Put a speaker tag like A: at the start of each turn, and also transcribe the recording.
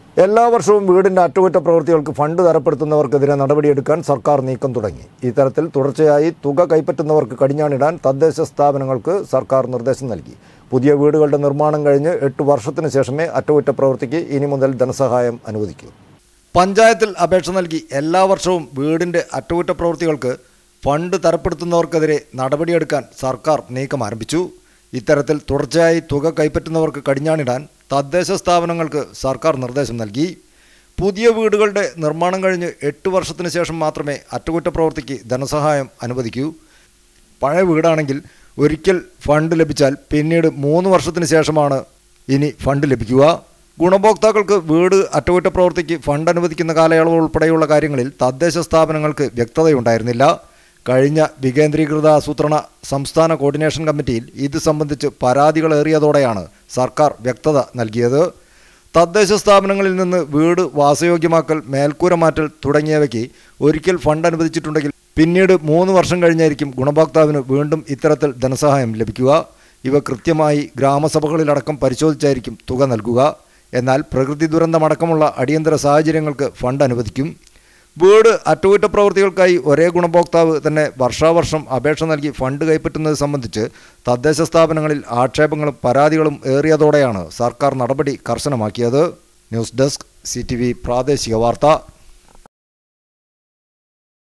A: എല്ലാ വർഷവും വീടിന്റെ അറ്റകുറ്റപ്രവൃത്തികൾക്ക് ഫണ്ട് തരപ്പെടുത്തുന്നവർക്കെതിരെ നടപടിയെടുക്കാൻ സർക്കാർ നീക്കം തുടങ്ങി ഇത്തരത്തിൽ തുടർച്ചയായി തുക കൈപ്പറ്റുന്നവർക്ക് കടിഞ്ഞാണിടാൻ തദ്ദേശ സ്ഥാപനങ്ങൾക്ക് സർക്കാർ നിർദ്ദേശം നൽകി പുതിയ വീടുകളുടെ നിർമ്മാണം കഴിഞ്ഞ് എട്ട് വർഷത്തിന് ശേഷമേ അറ്റകുറ്റപ്രവൃത്തിക്ക് ഇനി മുതൽ ധനസഹായം അനുവദിക്കൂ പഞ്ചായത്തിൽ അപേക്ഷ നൽകി എല്ലാ വർഷവും വീടിന്റെ അറ്റകുറ്റപ്രവൃത്തികൾക്ക് ഫണ്ട് തരപ്പെടുത്തുന്നവർക്കെതിരെ നടപടിയെടുക്കാൻ സർക്കാർ നീക്കം ആരംഭിച്ചു ഇത്തരത്തിൽ തുടർച്ചയായി തുക കൈപ്പറ്റുന്നവർക്ക് കടിഞ്ഞാണിടാൻ തദ്ദേശ സ്ഥാപനങ്ങൾക്ക് സർക്കാർ നിർദ്ദേശം നൽകി പുതിയ വീടുകളുടെ നിർമ്മാണം കഴിഞ്ഞ് എട്ട് വർഷത്തിന് ശേഷം മാത്രമേ അറ്റകുറ്റപ്രവൃത്തിക്ക് ധനസഹായം അനുവദിക്കൂ പഴയ വീടാണെങ്കിൽ ഒരിക്കൽ ഫണ്ട് ലഭിച്ചാൽ പിന്നീട് മൂന്ന് വർഷത്തിന് ശേഷമാണ് ഇനി ഫണ്ട് ലഭിക്കുക ഗുണഭോക്താക്കൾക്ക് വീട് അറ്റകുറ്റപ്രവൃത്തിക്ക് ഫണ്ട് അനുവദിക്കുന്ന കാലയളവ് ഉൾപ്പെടെയുള്ള കാര്യങ്ങളിൽ തദ്ദേശ സ്ഥാപനങ്ങൾക്ക് വ്യക്തതയുണ്ടായിരുന്നില്ല കഴിഞ്ഞ വികേന്ദ്രീകൃത ആസൂത്രണ സംസ്ഥാന കോർഡിനേഷൻ കമ്മിറ്റിയിൽ ഇത് സംബന്ധിച്ച് പരാതികളേറിയതോടെയാണ് സർക്കാർ വ്യക്തത നൽകിയത് തദ്ദേശ സ്ഥാപനങ്ങളിൽ നിന്ന് വീട് വാസയോഗ്യമാക്കൽ മേൽക്കൂര മാറ്റൽ തുടങ്ങിയവയ്ക്ക് ഒരിക്കൽ ഫണ്ട് അനുവദിച്ചിട്ടുണ്ടെങ്കിൽ പിന്നീട് മൂന്ന് വർഷം കഴിഞ്ഞായിരിക്കും ഗുണഭോക്താവിന് വീണ്ടും ഇത്തരത്തിൽ ധനസഹായം ലഭിക്കുക ഇവ കൃത്യമായി ഗ്രാമസഭകളിലടക്കം പരിശോധിച്ചായിരിക്കും തുക നൽകുക എന്നാൽ പ്രകൃതി ദുരന്തമടക്കമുള്ള അടിയന്തര സാഹചര്യങ്ങൾക്ക് ഫണ്ട് അനുവദിക്കും വീട് അറ്റകുറ്റപ്രവൃത്തികൾക്കായി ഒരേ ഗുണഭോക്താവ് തന്നെ വർഷാവർഷം അപേക്ഷ നൽകി ഫണ്ട് കൈപ്പറ്റുന്നത് സംബന്ധിച്ച് തദ്ദേശ സ്ഥാപനങ്ങളിൽ ആക്ഷേപങ്ങളും പരാതികളും ഏറിയതോടെയാണ് സർക്കാർ നടപടി കർശനമാക്കിയത് ന്യൂസ് ഡെസ്ക് സി പ്രാദേശിക വാർത്ത